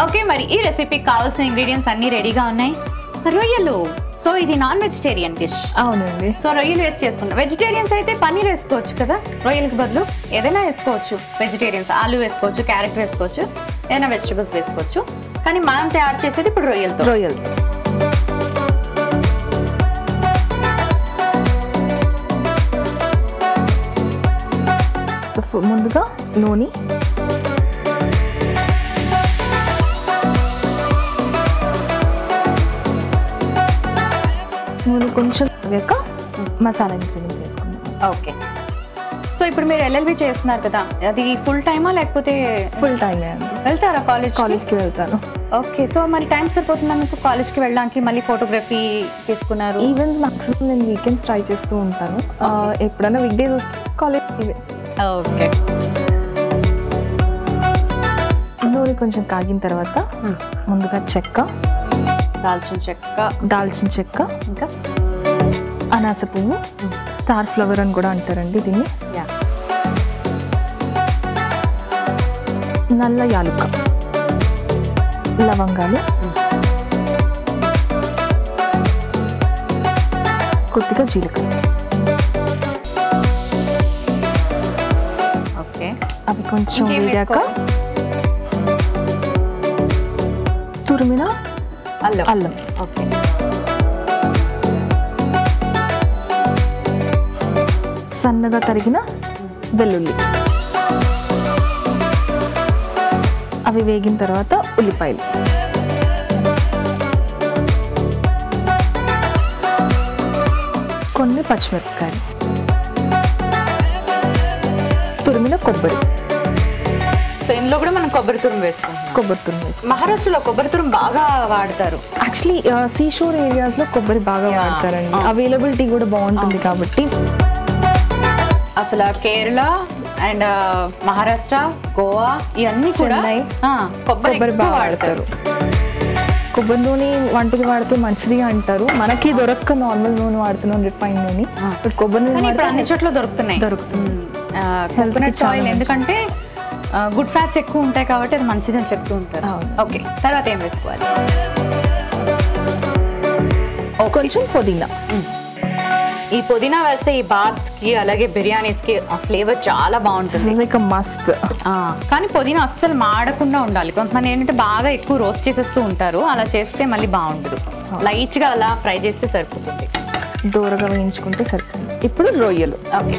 Okay మరి ఈ రెసిపీకి కావాల్సిన ఇంగ్రీడియంట్స్ అన్ని రెడీగా ఉన్నాయి రొయ్యలు సో ఇది నాన్ వెజిటేరియన్ డిష్ అవునండి సో రొయ్యలు వేస్ట్ చేసుకుంటాం వెజిటేరియన్స్ అయితే పన్నీర్ వేసుకోవచ్చు కదా రొయ్యలకు బదులు ఏదైనా వేసుకోవచ్చు వెజిటేరియన్స్ ఆలు వేసుకోవచ్చు క్యారెట్ వేసుకోవచ్చు ఏదైనా వెజిటబుల్స్ వేసుకోవచ్చు కానీ మనం తయారు చేసేది ఇప్పుడు రొయ్యలతో రొయ్యల్ ముందుగా నూనె నూనె కొంచెం వేగాక మసాలా ఇంగ్రీడియంట్స్ వేసుకుందాం ఓకే సో ఇప్పుడు మీరు ఎల్ఎల్బి చేస్తున్నారు కదా అది ఫుల్ టైమా లేకపోతే ఫుల్ టైం అండి వెళ్తారా కాలేజ్ కాలేజ్కి వెళ్తాను ఓకే సో మరి టైం సరిపోతుందా మీకు కాలేజ్కి వెళ్ళడానికి మళ్ళీ ఫోటోగ్రఫీ తీసుకున్నారు ఈవెంట్స్ మాక్సిమం నేను వీకెండ్స్ ట్రై చేస్తూ ఉంటాను ఆ, ఎప్పుడైనా వీక్ డేస్ వస్తే కాలేజ్కి ఓకే నూనె కొంచెం కాగిన తర్వాత ముందుగా చెక్క దాల్చిన చెక్క దాల్చిన చెక్క ఇంకా అనాస పువ్వు స్టార్ ఫ్లవర్ అని కూడా అంటారండి దీన్ని యా నల్ల యాలుక లవంగాలు కొద్దిగా జీలకర్ర ఓకే అవి కొంచెం ఇంకేం వేగాక వేసుకోవాలి? తురిమిన అల్లం అల్లం ఓకే సన్నగా తరిగిన వెల్లుల్లి అవి వేగిన తర్వాత ఉల్లిపాయలు కొన్ని పచ్చిమిరపకాయలు తురిమిన కొబ్బరి సో ఇందులో కూడా మనం కొబ్బరి తురుము వేసుకుంటున్నాం కొబ్బరి తురుము మహారాష్ట్రలో కొబ్బరి తురుము బాగా వాడతారు యాక్చువల్లీ సీషోర్ ఏరియాస్ లో కొబ్బరి బాగా Yeah. వాడతారండి Ah. అవైలబిలిటీ కూడా బాగుంటుంది కాబట్టి అసలు కేరళ అండ్ మహారాష్ట్ర గోవా ఇవన్నీ కూడా చెన్నై. ఆ, కొబ్బరి కొబ్బరి ఎక్కువ బాగా వాడతారు కొబ్బరి నూనె వంటకి వాడితే మంచిది అంటారు మనకి దొరక్క నార్మల్ నూనె వాడుతున్నాం రిఫైన్ నూనె Ah. బట్ కొబ్బరి నూనె కానీ ఇప్పుడు వాడితే అన్ని చోట్ల దొరుకుతున్నాయి దొరుకుతుంది కోకోనట్ చాలా ఆయిల్ మంచిది. ఎందుకంటే గుడ్ ఫ్యాట్స్ ఎక్కువ ఉంటాయి కాబట్టి అది మంచిది అని చెప్తూ ఉంటారు అవును. ఓకే తర్వాత ఏం వేసుకోవాలి కొంచెం పుదీనా ఈ పుదీనా వేస్తే ఈ బాత్ కి అలాగే బిర్యానీస్ కి ఆ ఫ్లేవర్ చాలా బాగుంటుంది లైక్ మస్ట్ ఆ, కానీ పుదీనా అస్సలు మాడకుండా ఉండాలి కొంతమంది ఏంటంటే బాగా ఎక్కువ రోస్ట్ చేసేస్తూ ఉంటారు అలా చేస్తే మళ్ళీ బాగుండదు లైట్ గా అలా ఫ్రై చేస్తే సరిపోతుంది దూరగా వేయించుకుంటే సరిపోతుంది ఇప్పుడు రొయ్యలు ఓకే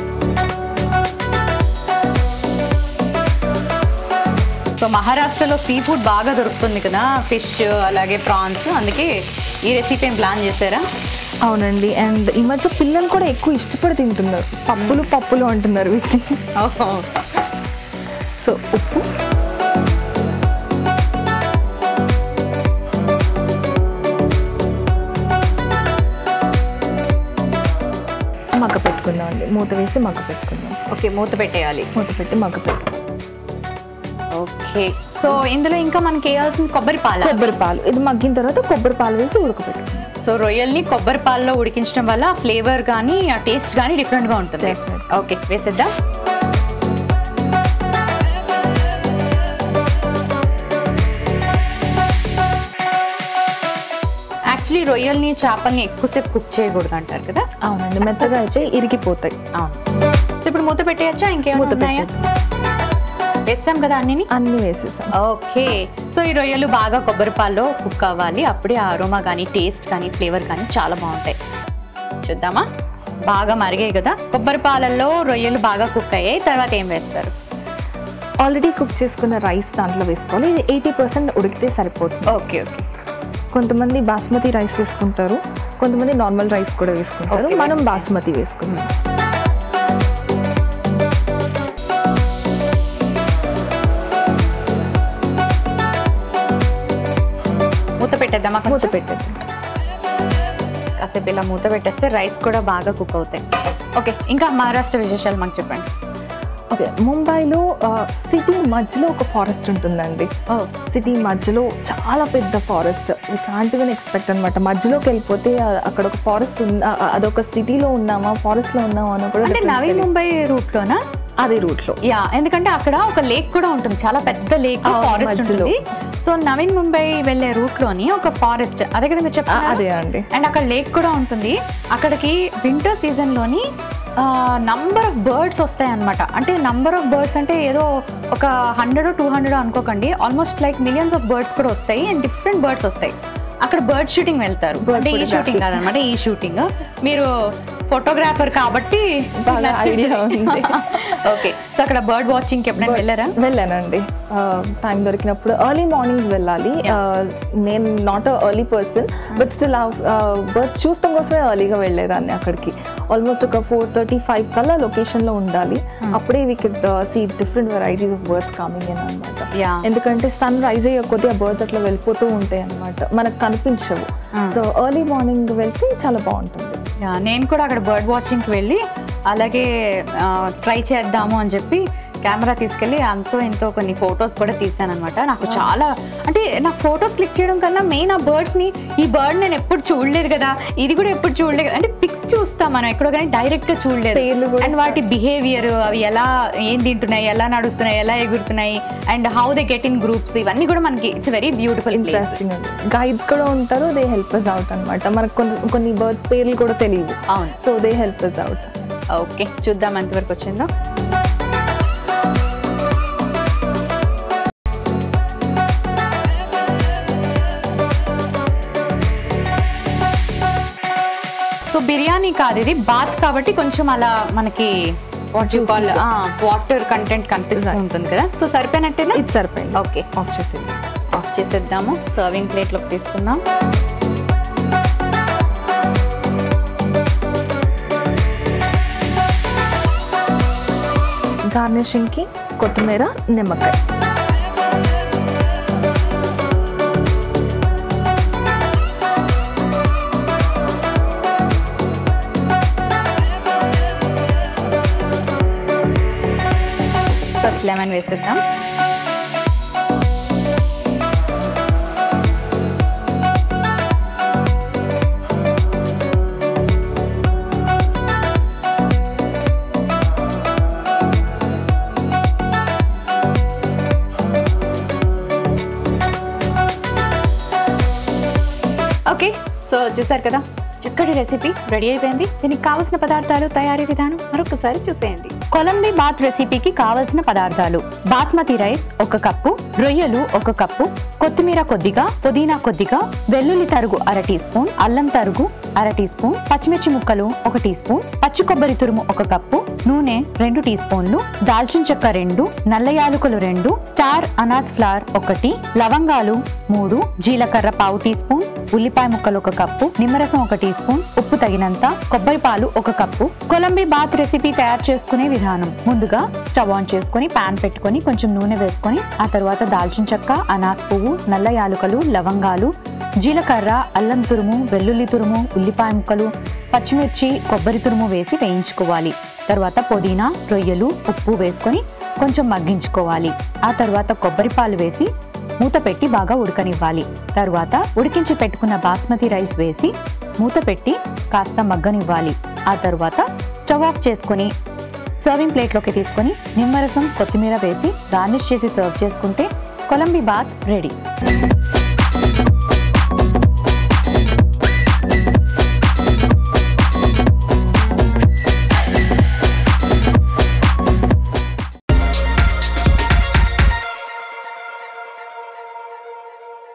సో మహారాష్ట్రలో సీ ఫుడ్ బాగా దొరుకుతుంది కదా ఫిష్ అలాగే ప్రాన్స్ అందుకే ఈ రెసిపీని ప్లాన్ చేశారా అవునండి అండ్ ఈ మధ్య పిల్లలు కూడా ఎక్కువ ఇష్టపడి తింటున్నారు పప్పులు పప్పులు అంటున్నారు వీటిని ఓహో సో ఉప్పు మగ్గ పెట్టుకుందాం అండి మూత వేసి మగ్గ పెట్టుకుందాం ఓకే మూత పెట్టేయాలి మూత పెట్టి మగ్గ పెట్టు ఓకే సో ఇందులో ఇంకా మనకి వేయాల్సిన కొబ్బరి పాల కొబ్బరి పాలు ఇది మగ్గిన తర్వాత కొబ్బరి పాలు వేసి ఉడకబెట్టుకుందాం సో రొయ్యల్ని కొబ్బరి పాలలో ఉడికించడం వల్ల ఫ్లేవర్ కానీ ఆ టేస్ట్ కానీ డిఫరెంట్ గా ఉంటుంది Definitely. ఓకే వేసేద్దాం యాక్చువల్లీ రొయ్యల్ని చేపల్ని ఎక్కువసేపు కుక్ చేయకూడదు అంటారు కదా అవునండి మెత్తగా అయితే ఇరిగిపోతాయి అవును సో ఇప్పుడు మూత పెట్టేయచ్చా మూత ఇంకేమైనా ఉన్నాయా వేస్తాం కదా అన్నిని అన్ని వేసేసాం ఓకే సో ఈ రొయ్యలు బాగా కొబ్బరి పాల్లో కుక్ అవ్వాలి అప్పుడే అరోమా కానీ టేస్ట్ కానీ ఫ్లేవర్ కానీ చాలా బాగుంటాయి చూద్దామా బాగా మరిగాయి కదా కొబ్బరి పాలల్లో రొయ్యలు బాగా కుక్ అయ్యాయి తర్వాత ఏం వేస్తారు ఆల్రెడీ కుక్ చేసుకున్న రైస్ దాంట్లో వేసుకోవాలి ఇది ఎయిటీ పర్సెంట్ ఉడికితే సరిపోతుంది ఓకే ఓకే కొంతమంది బాస్మతి రైస్ వేసుకుంటారు కొంతమంది నార్మల్ రైస్ కూడా వేసుకుంటారు Okay. మనం బాస్మతి వేసుకుంటాం మూత పెట్టేద్దామా మూత కొంచెం? పెట్టేది కాసేపు ఇలా మూత పెట్టేస్తే రైస్ కూడా బాగా కుక్ అవుతాయి ఓకే ఇంకా మహారాష్ట్ర విశేషాలు మాకు చెప్పండి ఓకే ముంబైలో సిటీ మధ్యలో ఒక ఫారెస్ట్ ఉంటుందండి ఓ సిటీ మధ్యలో చాలా పెద్ద forest we can't even expect అనమాట మధ్యలోకి వెళ్ళిపోతే ఆ- అక్కడ ఒక ఫారెస్ట్ ఉందా ఆ- అదొక సిటీలో ఉన్నామా ఫారెస్ట్ లో ఉన్నామా అని కూడా అంటే difference నవీ తెలియదు. ముంబై రూట్ లోనా అదే రూట్ లో యా ఎందుకంటే అక్కడ ఒక లేక్ కూడా ఉంటుంది చాలా పెద్ద లేక్ అవును, ఫారెస్ట్ మధ్యలో. ఉంటుంది సో నవీన్ ముంబై వెళ్ళే రూట్ లోని ఒక ఫారెస్ట్ అదే కదా మీరు ఆ, చెప్పారు అదే అండి అండ్ అక్కడ లేక్ కూడా ఉంటుంది అక్కడికి వింటర్ సీజన్లోని నంబర్ ఆఫ్ బర్డ్స్ వస్తాయి అనమాట అంటే నంబర్ ఆఫ్ బర్డ్స్ అంటే ఏదో ఒక హండ్రెడ్ టూ హండ్రెడ్ అనుకోకండి almost like millions of birds కూడా వస్తాయి అండ్ డిఫరెంట్ బర్డ్స్ వస్తాయి అక్కడ బర్డ్ షూటింగ్ వెళ్తారు Bird అంటే ఈ photography. షూటింగ్ కాదనమాట ఈ షూటింగ్ మీరు ఫోటోగ్రాఫర్ కాబట్టి బాగా idea ఉంది. ఓకే సో అక్కడ బర్డ్ వాచింగ్ ఎప్పుడైనా వెళ్ళారా వెళ్ళానండి టైం దొరికినప్పుడు ఎర్లీ మార్నింగ్స్ వెళ్ళాలి Uh, నేను not early person but still birds చూస్తాం కోసమే ఎర్లీగా వెళ్ళేదాన్ని అక్కడికి ఆల్మోస్ట్ ఒక ఫోర్ థర్టీ ఫైవ్ కల్లా లొకేషన్లో ఉండాలి అప్పుడే we could see different varieties of birds coming in అనమాట యా ఎందుకంటే సన్ రైజ్ అయ్యే కొద్దీ ఆ బర్డ్స్ అట్లా వెళ్ళిపోతూ ఉంటాయి అనమాట మనకు కనిపించవు Hmm. సో ఎర్లీ మార్నింగ్ వెళ్తే చాలా బాగుంటుంది యా, నేను కూడా అక్కడ బర్డ్ వాచింగ్కి వెళ్ళి అలాగే ట్రై చేద్దాము అని చెప్పి కెమెరా తీసుకెళ్ళి అంతో ఎంతో కొన్ని ఫొటోస్ కూడా తీసాను అనమాట నాకు చాలా అంటే నాకు ఫొటోస్ క్లిక్ చేయడం కన్నా మెయిన్ ఆ బర్డ్స్ని ఈ బర్డ్ నేను ఎప్పుడు చూడలేదు కదా ఇది కూడా ఎప్పుడు చూడలేదు కదా. అంటే పిక్స్ చూస్తాం మనం ఎక్కడో కానీ డైరెక్ట్గా చూడలేదు పేర్లు కూడా అండ్ వాటి బిహేవియర్ అవి ఎలా ఏం తింటున్నాయి ఎలా నడుస్తున్నాయి ఎలా ఎగురుతున్నాయి and how they get in groups ఇవన్నీ కూడా మనకి it's very beautiful place interesting అండి గైడ్స్ కూడా ఉంటారు దే హెల్ప్ అస్ అవుట్ అనమాట మనకు కొన్ని కొన్ని బర్డ్స్ పేర్లు కూడా తెలియవు అవును so they help us out okay చూద్దాం ఎంతవరకు వచ్చిందో సో బిర్యానీ కాదు ఇది బాత్ కాబట్టి కొంచెం అలా మనకి what you call water content కనిపిస్తూ Right. ఉంటుంది కదా సో సరిపోయినట్టేనా ఇది సరిపోయింది ఓకే ఆఫ్ చేసేది ఆఫ్ చేసేద్దాము సర్వింగ్ ప్లేట్లోకి తీసుకుందాం గార్నిషింగ్కి కొత్తిమీర నిమ్మకాయ ఫస్ట్ లెమన్ వేసేద్దాం ఓకే సో చూసారు కదా చక్కటి రెసిపీ రెడీ అయిపోయింది దీనికి కావలసిన పదార్థాలు తయారీ విధానం మరొకసారి చూసేయండి కొలంబీ బాత్ రెసిపీకి కావలసిన పదార్థాలు బాస్మతి రైస్ ఒక కప్పు రొయ్యలు ఒక కప్పు కొత్తిమీర కొద్దిగా పుదీనా కొద్దిగా వెల్లుల్లి తరుగు అర టీ స్పూన్ అల్లం తరుగు అర టీ స్పూన్ పచ్చిమిర్చి ముక్కలు ఒక టీ స్పూన్ పచ్చి కొబ్బరి తురుము ఒక కప్పు నూనె రెండు టీ స్పూన్లు దాల్చిన చెక్క రెండు నల్ల యాలకులు రెండు స్టార్ అనాస్ ఫ్లవర్ ఒకటి లవంగాలు మూడు జీలకర్ర పావు టీ స్పూన్ ఉల్లిపాయ ముక్కలు ఒక కప్పు నిమ్మరసం ఒక టీ స్పూన్ ఉప్పు తగినంత కొబ్బరి పాలు ఒక కప్పు కొలంబీ బాత్ రెసిపీ తయారు చేసుకునే విధానం ముందుగా స్టవ్ ఆన్ చేసుకుని పాన్ పెట్టుకొని కొంచెం నూనె వేసుకొని ఆ తర్వాత దాల్చిన చెక్క అనాస్ పువ్వు నల్ల యాలుకలు లవంగాలు జీలకర్ర అల్లం తురుము వెల్లుల్లి తురుము ఉల్లిపాయ ముక్కలు పచ్చిమిర్చి కొబ్బరి తురుము వేసి వేయించుకోవాలి తర్వాత పుదీనా రొయ్యలు ఉప్పు వేసుకొని కొంచెం మగ్గించుకోవాలి ఆ తర్వాత కొబ్బరి పాలు వేసి మూత పెట్టి బాగా ఉడకనివ్వాలి తర్వాత ఉడికించి పెట్టుకున్న బాస్మతి రైస్ వేసి మూత పెట్టి కాస్త మగ్గనివ్వాలి ఆ తర్వాత స్టవ్ ఆఫ్ చేసుకొని సర్వింగ్ ప్లేట్లోకి తీసుకొని నిమ్మరసం కొత్తిమీర వేసి గార్నిష్ చేసి సర్వ్ చేసుకుంటే కొలంబీ బాత్ రెడీ